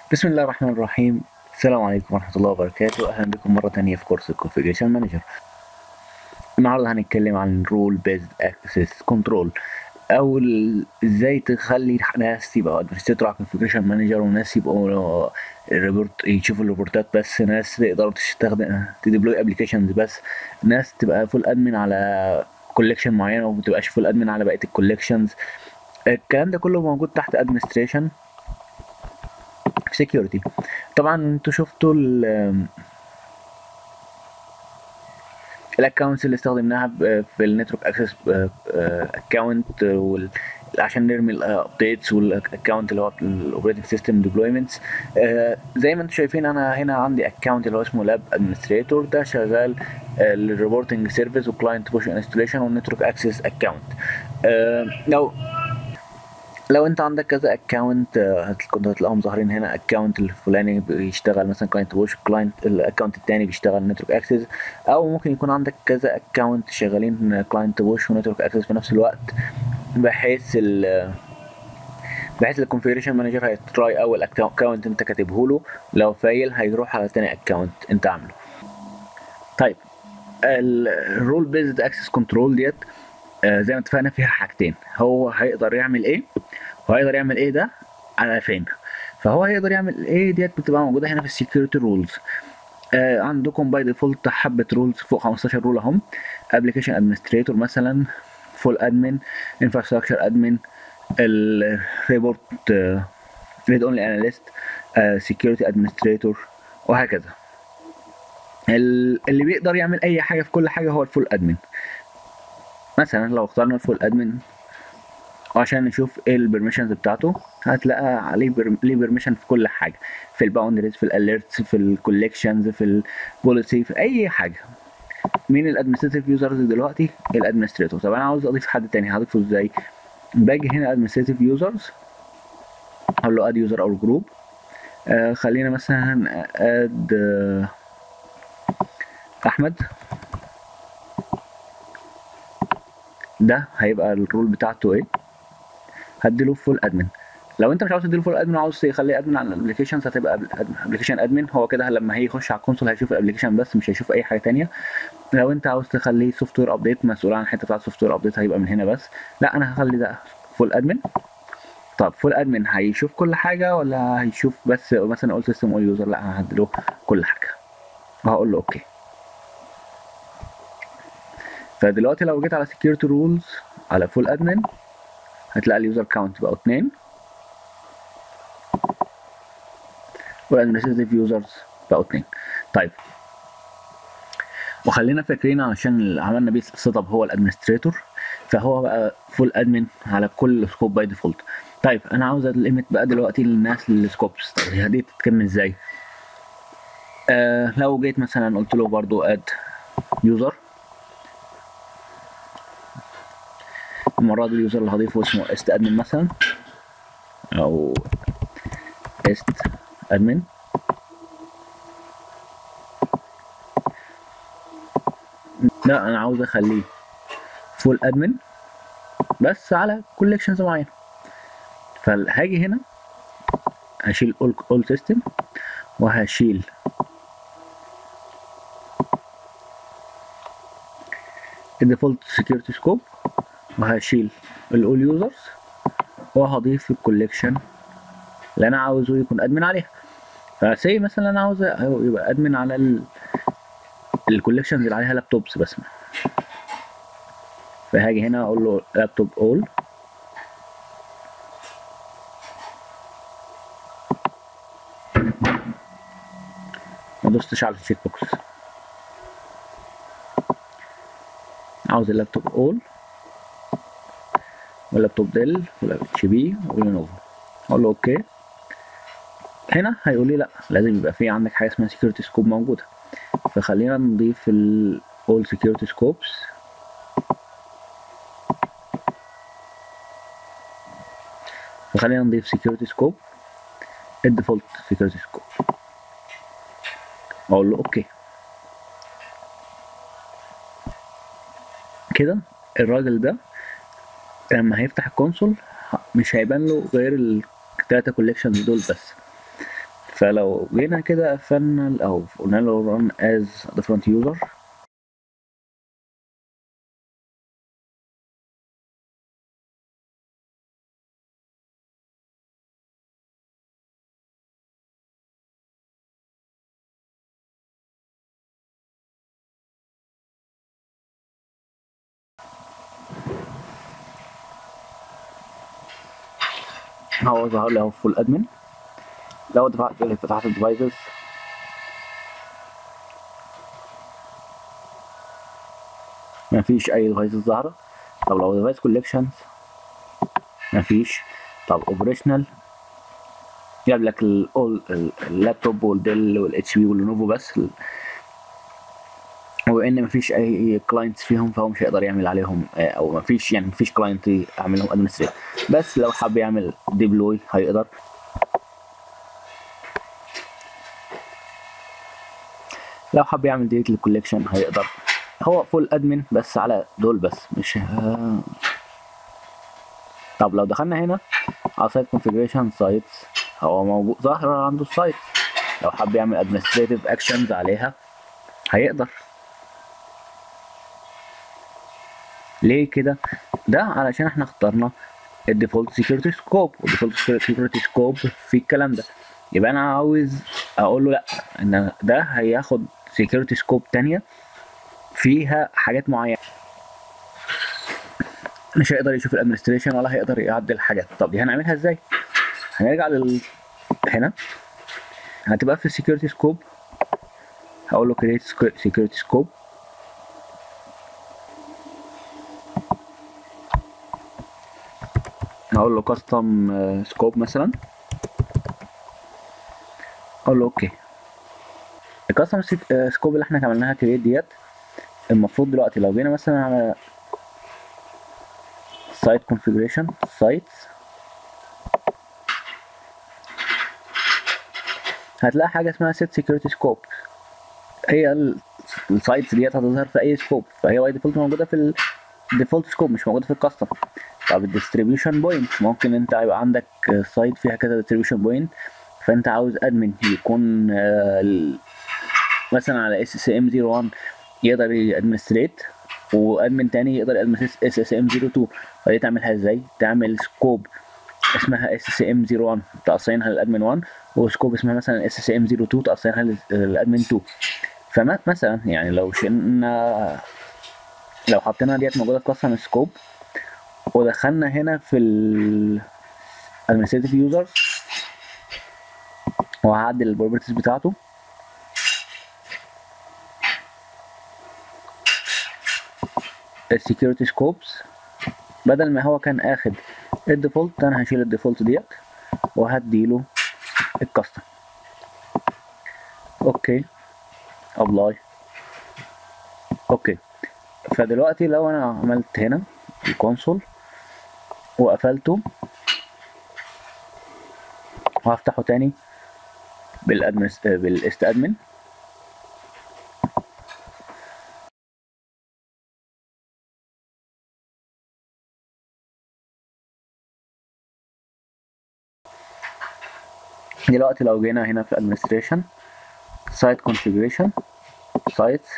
بسم الله الرحمن الرحيم السلام عليكم ورحمة الله وبركاته أهلا بكم مرة تانية في كورس الكونفيجريشن مانجر النهاردة هنتكلم عن رول بيزد اكسس كنترول أو ال- ازاي تخلي ناس يبقى ادمنستريتور على كونفيجريشن مانجر وناس يبقوا ريبورت يشوفوا الريبورتات بس ناس تقدر تستخدم تديبلوي ابلكيشنز بس ناس تبقى فول ادمن على كولكشن معينة وما تبقاش فول ادمن على بقية الكولكشنز الكلام ده كله موجود تحت ادمنستريشن في سكيورتي طبعا انتوا شفتوا ال الاكونتس اللي استخدمناها ب- في النتورك اكسس اكونت عشان نرمي الابديتس والاكونت اللي هو الاوبريتنج سيستم ديبلويمنتس زي ما انتم شايفين انا هنا عندي اكونت اللي هو اسمه لاب ادمنستريتور ده شغال الريبورتنج سيرفيس وكلاينت بوش انستليشن والنتورك اكسس اكونت لو لو انت عندك كذا اكونت كنت هتلاقيهم ظاهرين هنا اكونت الفلاني بيشتغل مثلا كلاينت ووش كلاينت الاكونت التاني بيشتغل نتورك اكسس او ممكن يكون عندك كذا اكونت شغالين كلاينت ووش ونتورك اكسس في نفس الوقت بحيث ال بحيث الكونفيجريشن مانجر هيتراي اول اكونت انت كاتبه له لو فايل هيروح على تاني اكونت انت عامله طيب الرول بيزد اكسس كنترول ديت آه، زي ما اتفقنا فيها حاجتين هو هيقدر يعمل ايه وهيقدر يعمل ايه ده على فين فهو هيقدر يعمل ايه ديت بتبقى موجوده هنا في السكيورتي رولز آه عندكم باي ديفولت حبه رولز فوق 15 رول اهم ابلكيشن ادمنستريتور مثلا فول ادمن انفراستراكشر ادمن الريبورت ريد اونلي اناليست سكيورتي ادمنستريتور وهكذا ال- اللي بيقدر يعمل اي حاجه في كل حاجه هو الفول ادمن مثلا لو اخترنا الفول ادمن وعشان نشوف ايه البرميشنز بتاعته هتلاقي عليه بر... ليه بيرميشن في كل حاجه في الباوندريز في الاليرتس في الكوليكشنز في البوليسي في اي حاجه مين الادمنستريتيف يوزرز دلوقتي الادمنستريتور طب انا عاوز اضيف حد تاني هضيفه ازاي باجي هنا ادمنستريتيف يوزرز اقول له اد يوزر او جروب آه خلينا مثلا اد آه احمد ده هيبقى الرول بتاعته ايه هديله فول ادمن لو انت مش عاوز تديله فول ادمن وعاوز تخليه ادمن على الابلكيشنز هتبقى ابلكيشن ادمن هو كده لما هيجي يخش على الكونسول هيشوف الابلكيشن بس مش هيشوف اي حاجه تانية لو انت عاوز تخليه سوفت وير ابديت مسؤول عن الحته بتاعت السوفت وير ابديت هيبقى من هنا بس لا انا هخلي ده فول ادمن طب فول ادمن هيشوف كل حاجه ولا هيشوف بس مثلا قلت سيستم اول يوزر لا انا هديله كل حاجه وهقول له اوكي فدلوقتي لو جيت على security rules على full admin هتلاقي اليوزر كاونت بقوا اتنين والادمنستريتيف يوزرز بقوا اتنين طيب وخلينا فاكرين عشان اللي عملنا بيه سيت اب هو الادمنستريتور فهو بقى فول ادمن على كل سكوب باي ديفولت طيب انا عاوز الليميت بقى دلوقتي للناس للسكوبس طب هي دي تتكمل ازاي آه لو جيت مثلا قلت له برضو اد يوزر المرة دي اليوزر اللي هضيفه اسمه است ادمن مثلا او است ادمن لا انا عاوز اخليه فول ادمن بس على كولكشنز معينه فهاجي هنا هشيل اول اول سيستم وهشيل الديفولت سكيورتي سكوب وهشيل الاول يوزرز وهضيف الكوليكشن اللي انا عاوزه يكون ادمن عليها فسي مثلا انا عاوز يبقى ادمن على ال الكوليكشنز اللي عليها لابتوبس بس فهاجي هنا اقول له لابتوب اول ما دوستش على التشيك بوكس عاوز اللابتوب اول واللابتوب ديل ولا اتش بي ولينوفو اقول له اوكي هنا هيقول لي لا لازم يبقى في عندك حاجه اسمها سكيورتي سكوب موجوده فخلينا نضيف ال all security scopes فخلينا نضيف security scope الديفولت security scope اقول له اوكي كده الراجل ده لما هيفتح الكونسول مش هيبان له غير التلاتة كوليكشنز دول بس فلو جينا كده قفلنا او قلنا له run as different user هو ظهر لي اهو فول ادمن لو دفعت فتحت الديفايسز مفيش اي ديفايسز ظاهره طب لو ديفايس كوليكشنز مفيش طب اوبريشنال جاب لك الاول اللابتوب والديل والاتش بي واللينوفو بس وان مفيش اي كلاينتس فيهم فهو مش هيقدر يعمل عليهم او مفيش يعني مفيش كلاينت يعمل لهم ادمنستريت بس لو حب يعمل ديبلوي هيقدر لو حب يعمل ديليت للكوليكشن هيقدر هو فول ادمن بس على دول بس مش ها... طب لو دخلنا هنا على سايت كونفيجريشن سايتس هو موجود ظاهر عنده السايت لو حب يعمل ادمنستريتيف اكشنز عليها هيقدر ليه كده ده علشان احنا اخترنا الديفولت سيكيورتي سكوب والديفولت سيكيورتي سكوب في الكلام ده يبقى انا عاوز اقول له لا ان ده هياخد سيكيورتي سكوب تانية فيها حاجات معينه مش هيقدر يشوف الادمنستريشن ولا هيقدر يعدل حاجات طب دي هنعملها ازاي هنرجع لل هنا هتبقى في السيكيورتي سكوب هقول له create security scope هقول له custom scope مثلا اقول له اوكي الكاستم سكوب اللي احنا عملناها كريت ديت المفروض دلوقتي لو جينا مثلا على سايت كونفيجريشن سايتس هتلاقي حاجه اسمها set security scope هي السايتس ديت هتظهر في اي سكوب فهي باي ديفولت موجوده في الديفولت سكوب مش موجوده في الكاستم طب الديستريبيوشن بوينت ممكن انت يبقى عندك سايت فيها كذا ديستريبيوشن بوينت فانت عاوز ادمن يكون مثلا على اس اس ام 01 يقدر يادمنستريت وادمن تاني يقدر يادمنستريت اس اس ام 02 فدي تعملها ازاي تعمل سكوب اسمها اس اس ام 01 تقصينها للادمن 1 وسكوب اسمها مثلا اس اس ام 02 تقصينها للادمن 2 فمثلا يعني لو شلنا لو حطينا ديت موجوده في كاستم سكوب ودخلنا هنا في ال administrative user وهعدل البروبرتيز بتاعته السكيورتي سكوبس بدل ما هو كان اخد الديفولت انا هشيل الديفولت ديت وهديله الكاستم اوكي ابلاي اوكي فدلوقتي لو انا عملت هنا الكونسول وقفلته وهفتحه تاني بالادمن بالاست ادمن دلوقتي لو جينا هنا في administration site configuration site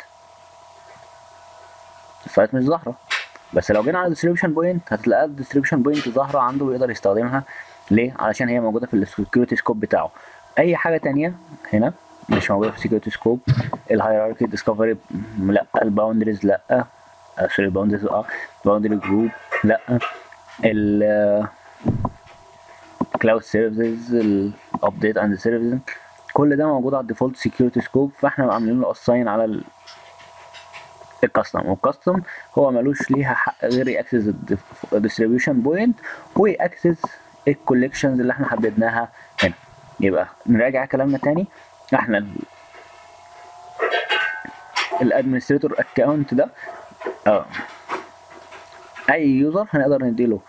السايت مش ظاهرة بس لو جينا على distribution point هتلاقي distribution point ظاهرة عنده ويقدر يستخدمها ليه؟ علشان هي موجودة في السكيورتي سكوب بتاعه أي حاجة تانية هنا مش موجودة في السكيورتي سكوب الهيراركي ديسكفري لا الباوندريز لا سوري الباوندريز اه الباوندري جروب لا ال كلاود سيرفيسز الابديت اند سيرفيسز كل ده موجود على الديفولت سكيورتي سكوب فاحنا عاملين له اساين على الكاستم والكاستم هو ملوش ليها حق غير ياكسس الديستريبيوشن بوينت وياكسس الكوليكشنز اللي احنا حددناها هنا يبقى نراجع كلامنا تاني احنا الادمنستريتور اكونت ده اه اي يوزر هنقدر نديله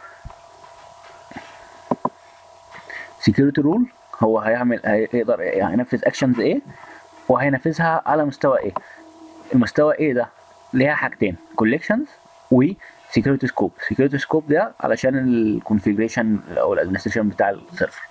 سكيورتي رول هو هيعمل هيقدر هينفذ اكشنز ايه وهينفذها على مستوى ايه المستوى ايه ده ليها حاجتين كوليكشنز و سكيورتي سكوب سكيورتي سكوب ده علشان الكونفيجريشن او الادمنستريشن بتاع السيرفر